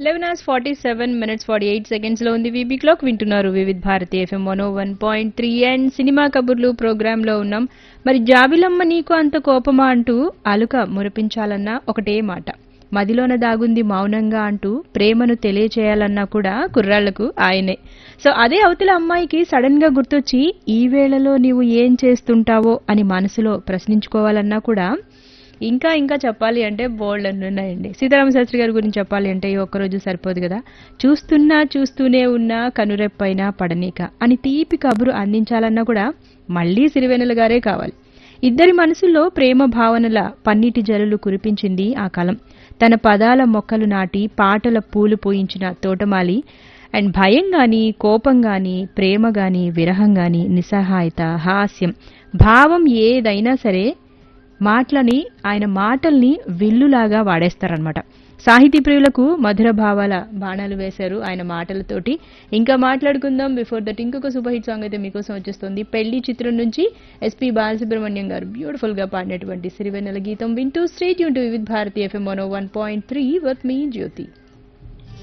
eleven hours forty seven minutes forty eight seconds లో ఉంది V B clock వింటున్నారు Vividh Bharati F M one one point three and cinema కబుర్లు program లో ఉన్నాం మరి జాబిలమ్మ నీకు అంత కోపమా అంటూ అలుక మురిపించాలన్న ఒకటే మాట మదిలోన దాగుంది మౌనంగా అంటూ ప్రేమను తెలియచేయాలన్నా కూడా కుర్రాళ్లకు ఆయనే సో అదే అవతల అమ్మాయికి సడన్ గా గుర్తొచ్చి ఈ వేళలో నీవు ఏం చేస్తుంటావో అని మనసులో ప్రశ్నించుకోవాలన్నా కూడా ఇంకా ఇంకా చెప్పాలి అంటే బోల్డ్ అని ఉన్నాయండి సీతారామ శాస్త్రి గారి గురించి చెప్పాలి అంటే ఈ ఒక్కరోజు సరిపోదు కదా చూస్తున్నా చూస్తూనే ఉన్నా కనురెప్పైనా పడనీక అని తీపి కబురు అందించాలన్నా కూడా మళ్ళీ సిరివెన్నెల గారే కావాలి ఇద్దరి మనసుల్లో ప్రేమ భావనల పన్నీటి జల్లులు కురిపించింది ఆ కలం తన పదాల మొక్కలు నాటి పాటల పూలు పూయించిన తోటమాలి అండ్ భయం గాని కోపం గాని ప్రేమ గాని విరహం గాని నిస్సహాయత హాస్యం భావం ఏదైనా సరే మాటలని ఆయన మాటల్ని విల్లులాగా వాడేస్తారనమాట సాహితీ ప్రియులకు మధుర భావాల బాణాలు వేశారు ఆయన మాటలతోటి ఇంకా మాట్లాడుకుందాం బిఫోర్ దట్ ఇంకొక సూపర్ హిట్ సాంగ్ అయితే మీకోసం వచ్చేస్తుంది పెళ్లి చిత్రం నుంచి ఎస్పీ బాలసుబ్రహ్మణ్యం గారు బ్యూటిఫుల్ గా పాడినటువంటి సిరివెన్నెల గీతం వింటూ స్టేట్ యూన్ to Vividh Bharati F M one one point three with me Jyothi